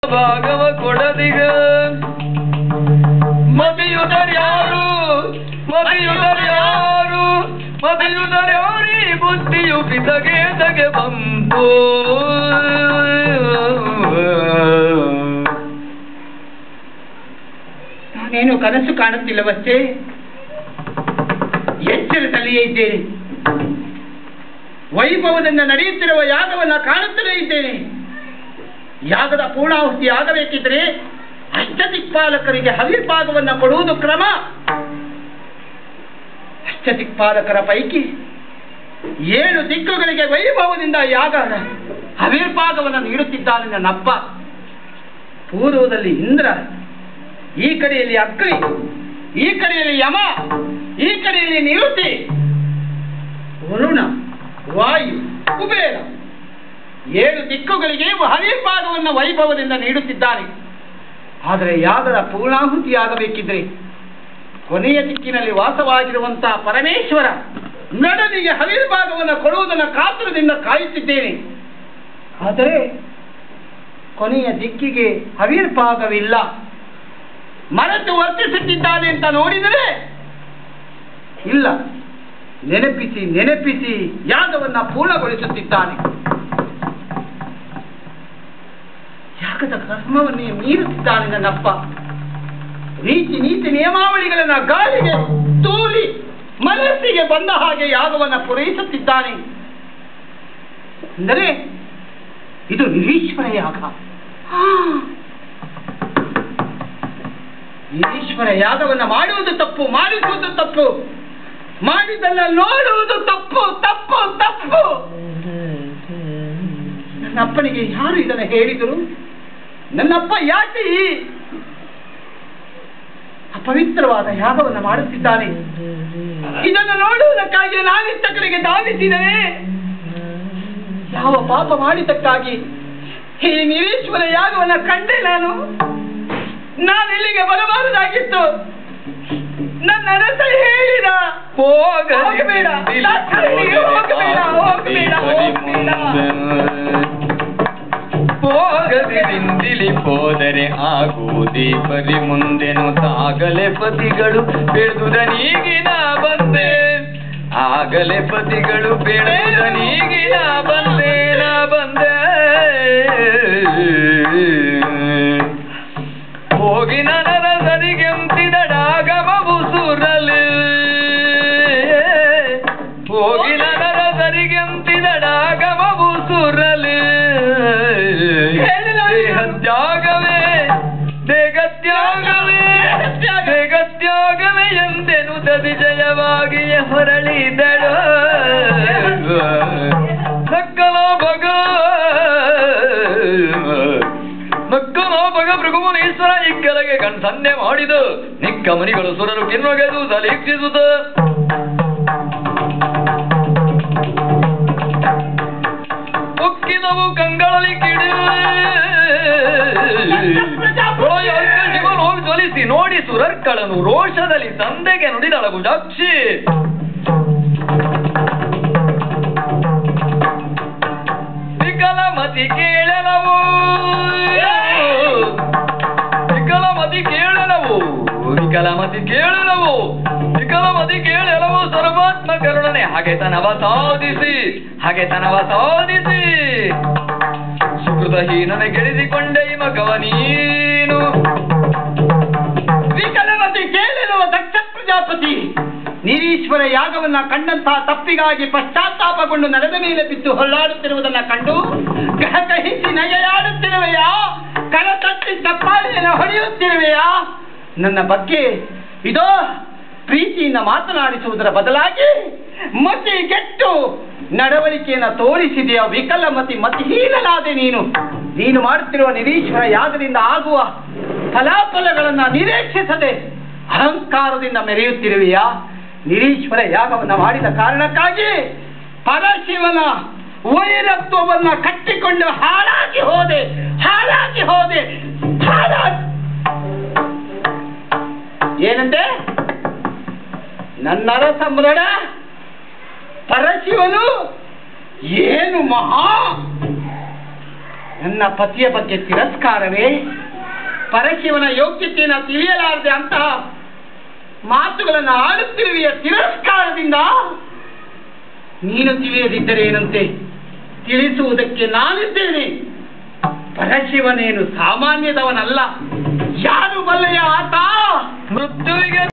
ಭಾಗವ ಕೊಡದಿಗ ಮದಿಯುದರ್ಯಾರು ಮದಿಯುದರ್ಯಾರು ಮದಿಯುದರ್ಯಾರಿ ಬುದ್ಧಿಯು ಪಿತಗೆ ತಗೆ ಬಂತು ನಾನೇನು ಕನಸು ಕಾಣುತ್ತಿಲ್ಲವಷ್ಟೇ ಎಚ್ಚರದಲ್ಲಿಯೇ ಇದ್ದೇನೆ ವೈಭವದಿಂದ ನಡೆಯುತ್ತಿರುವ ಯಾಗವನ್ನ ಕಾಣುತ್ತಲೇ ಇದ್ದೇನೆ ಯಾಗದ ಪೂರ್ಣಾಹುತಿ ಆಗಬೇಕಿದ್ರೆ ಅಷ್ಟದಿಕ್ಪಾಲಕರಿಗೆ ಹವಿರ್ಭಾಗವನ್ನ ಕೊಡುವುದು ಕ್ರಮ ಅಷ್ಟದಿಕ್ಪಾಲಕರ ಪೈಕಿ ಏಳು ದಿಕ್ಕುಗಳಿಗೆ ವೈಭವದಿಂದ ಯಾಗ ಹವಿರ್ಭಾಗವನ್ನು ನೀಡುತ್ತಿದ್ದಾನೆ ನನ್ನಪ್ಪ ಪೂರ್ವದಲ್ಲಿ ಇಂದ್ರ ಈ ಕಡೆಯಲ್ಲಿ ಅಗ್ನಿ ಈ ಕಡೆಯಲ್ಲಿ ಯಮ ಈ ಕಡೆಯಲ್ಲಿ ನಿರುತಿ ವರುಣ ವಾಯು ಕುಬೇರ ಏಳು ದಿಕ್ಕುಗಳಿಗೆ ಹವಿರ್ಭಾಗವನ್ನು ವೈಭವದಿಂದ ನೀಡುತ್ತಿದ್ದಾನೆ ಆದರೆ ಯಾಗದ ಪೂರ್ಣಾಹುತಿಯಾಗಬೇಕಿದ್ರೆ ಕೊನೆಯ ದಿಕ್ಕಿನಲ್ಲಿ ವಾಸವಾಗಿರುವಂತಹ ಪರಮೇಶ್ವರ ನಡನಿಗೆ ಹವಿರ್ಭಾಗವನ್ನು ಕೊಡುವುದನ್ನು ಕಾತುರದಿಂದ ಕಾಯುತ್ತಿದ್ದೇನೆ ಆದರೆ ಕೊನೆಯ ದಿಕ್ಕಿಗೆ ಹವಿರ್ಭಾಗವಿಲ್ಲ ಮರೆತು ವರ್ತಿಸುತ್ತಿದ್ದಾನೆ ಅಂತ ನೋಡಿದರೆ ಇಲ್ಲ ನೆನಪಿಸಿ ನೆನಪಿಸಿ ಯಾಗವನ್ನ ಪೂರ್ಣಗೊಳಿಸುತ್ತಿದ್ದಾನೆ ಯಾಗದ ಕರ್ಮವನ್ನೇ ಮೀರುತ್ತಿದ್ದಾನೆ ನನ್ನಪ್ಪ ರೀತಿ ನೀತಿ ನಿಯಮಾವಳಿಗಳನ್ನ ಗಾಳಿಗೆ ತೂಲಿ ಮನಸ್ಸಿಗೆ ಬಂದ ಹಾಗೆ ಯಾಗವನ್ನ ಪೂರೈಸುತ್ತಿದ್ದಾನೆ ಅಂದರೆ ಇದು ನಿರೀಶ್ವರ ಯಾಗ ಆ. ಈಶ್ವರ ಯಾಗವನ್ನ ಮಾಡುವುದು ತಪ್ಪು ಮಾಡಿಸುವುದು ತಪ್ಪು ಮಾಡಿದ್ದನ್ನ ನೋಡುವುದು ತಪ್ಪು ತಪ್ಪು ತಪ್ಪು ನನ್ನ ಅಪ್ಪನಿಗೆ ಯಾರು ಇದನ್ನ ಹೇಳಿದರು ನನ್ನಪ್ಪ ಯಾಕೆ ಈ ಅಪವಿತ್ರವಾದ ಯಾಗವನ್ನ ಮಾಡುತ್ತಿದ್ದಾನೆ ಇದನ್ನು ನೋಡುವುದಕ್ಕಾಗಿ ನಾನಿಷ್ಟಕರಿಗೆ ಧಾವಿಸಿದರೆ ಯಾವ ಪಾಪ ಮಾಡಿದ್ದಕ್ಕಾಗಿ ಈ ನಿರೀಶ್ವರ ಯಾಗವನ್ನ ಕಂಡೆ ನಾನು ನಾನು ಇಲ್ಲಿಗೆ ಬರಬಾರದಾಗಿತ್ತು ನನ್ನ ಅರಸ ಹೇಳಿದ ಹೋಗಬೇಡ ದಾಕ್ಷಾಯಿಣಿಗೆ ಹೋಗಬೇಡ ಹೋಗಬೇಡ ಹೋಗಬೇಡ ಹೋಗದೆ ನಿಂದಿಲಿ ಹೋದರೆ ಆಗುವುದಿ ಬರಿ ಮುಂದೆನು ತಾಗಲೆ ಪತಿಗಳು ಬೆಳೆದುದ ನೀಗಿನ ಬಂದೆ ಆಗಲೇ ಪತಿಗಳು ಬೆಳೆದುದ ನೀಗಿನ ಬಂದೆ ನಾ ಬಂದೆ ಹೋಗಿ ನನ್ನ ಸರಿಗೆಂತಿದಡಾಗಮವು ಸುರಲು ಹೋಗಿ ನನ್ನ ಸರಿಗೆಂತಿದಡಾಗಮವು ಸುರಲು ದೇಹತ್ಯಾಗವೇ ದೇಗತ್ಯಾಗವೇ ದೇಗತ್ಯಾಗವೇ ಎಂದೆನು ತದಿ ಜಯವಾಗಿಯ ಹೊರಳಿದಳು ನಕ್ಕಲ ಭಗ ನಕ್ಕಲ ಭಗ ಭೃಗುಮುನೀಶ್ವರ ಇಕ್ಕಲಗೆ ಕಣ್ಸನ್ನೆ ಮಾಡಿದು ನಿಕ್ಕ ಮನಿಗಳು ಸುರರು ಕಿನ್ನೊಗೆದು ಸಲೀಕ್ಷಿಸುತ್ತ ಉಕ್ಕಿದವು ಕಂಗಳಲ್ಲಿ ಕಿಡಿ ಶಿವನು ಹೋಗಿ ಜ್ವಲಿಸಿ ನೋಡಿ ಸುರರ್ಕಳನು ರೋಷದಲ್ಲಿ ತಂದೆಗೆ ನುಡಿದಳ ಭುಜಾಕ್ಷಿ ವಿಕಲಮತಿ ಕೇಳಲವು ವಿಕಲಮತಿ ಕೇಳಲವು ವಿಕಲಮತಿ ಕೇಳಲವು ವಿಕಲಮತಿ ಕೇಳಲವು ಸರ್ವಾತ್ಮ ಕರುಣನೆ ಹಾಗೆ ತನವ ಸಾಧಿಸಿ ಹಾಗೆ ತನವ ಸಾಧಿಸಿ ಸುಕೃತಹೀನನ ಗೆಳೆಸಿಕೊಂಡೆ ಈ ಮಗವ ನೀನು ವಿಕಲವತಿ ಕೇಳಿರುವ ದಕ್ಷ ಪ್ರಜಾಪತಿ ನಿರೀಶ್ವರ ಯಾಗವನ್ನ ಕಂಡಂತಹ ತಪ್ಪಿಗಾಗಿ ಪಶ್ಚಾತ್ತಾಪಗೊಂಡು ನಡೆದ ಮೇಲೆ ಬಿದ್ದು ಹೊಳ್ಳಾಡುತ್ತಿರುವುದನ್ನ ಕಂಡು ಕಹಿಸಿ ನಗೆಯಾಡುತ್ತಿರುವೆಯಾ ಕರ ತಟ್ಟಿ ಚಪ್ಪಾಳಿಯನ್ನು ಹೊಡೆಯುತ್ತಿರುವೆಯಾ ನನ್ನ ಬಗ್ಗೆ ಇದೋ ಪ್ರೀತಿಯಿಂದ ಮಾತನಾಡಿಸುವುದರ ಬದಲಾಗಿ ಮತಿ ಗೆಟ್ಟು ನಡವಳಿಕೆಯನ್ನು ತೋರಿಸಿದೆಯ ವಿಕಲಮತಿ ಮತಿಹೀನನಾದೆ ನೀನು ನೀನು ಮಾಡುತ್ತಿರುವ ನಿರೀಶ್ವರ ಯಾಗದಿಂದ ಆಗುವ ಫಲಾಫಲಗಳನ್ನ ನಿರೀಕ್ಷಿಸದೆ ಅಹಂಕಾರದಿಂದ ಮೆರೆಯುತ್ತಿರುವೆಯಾ ನಿರೀಶ್ವರ ಯಾಗವನ್ನ ಮಾಡಿದ ಕಾರಣಕ್ಕಾಗಿ ಪರಶಿವನ ವೈರತ್ವವನ್ನ ಕಟ್ಟಿಕೊಂಡು ಹಾಳಾಗಿ ಹೋದೆ ಹಾಳಾಗಿ ಹೋದೆ ಹಾಳಾಗಿ ಏನಂತೆ ನನ್ನರ ಸಂಭ್ರಣ ಪರಶಿವನು ಏನು ಮಹಾ ನನ್ನ ಪತಿಯ ಬಗ್ಗೆ ತಿರಸ್ಕಾರವೇ ಪರಶಿವನ ಯೋಗ್ಯತೆಯನ್ನು ತಿಳಿಯಲಾರದೆ ಅಂತಹ ಮಾತುಗಳನ್ನು ಆಡುತ್ತಿರುವೆಯ ತಿರಸ್ಕಾರದಿಂದ ನೀನು ತಿಳಿಯದಿದ್ದರೆ ಏನಂತೆ ತಿಳಿಸುವುದಕ್ಕೆ ನಾನಿದ್ದೇನೆ ಪರಶಿವನೇನು ಸಾಮಾನ್ಯದವನಲ್ಲ ಯಾರು ಬಲ್ಲೆಯ ಆತ ಮೃತ್ಯುವಿಗೆ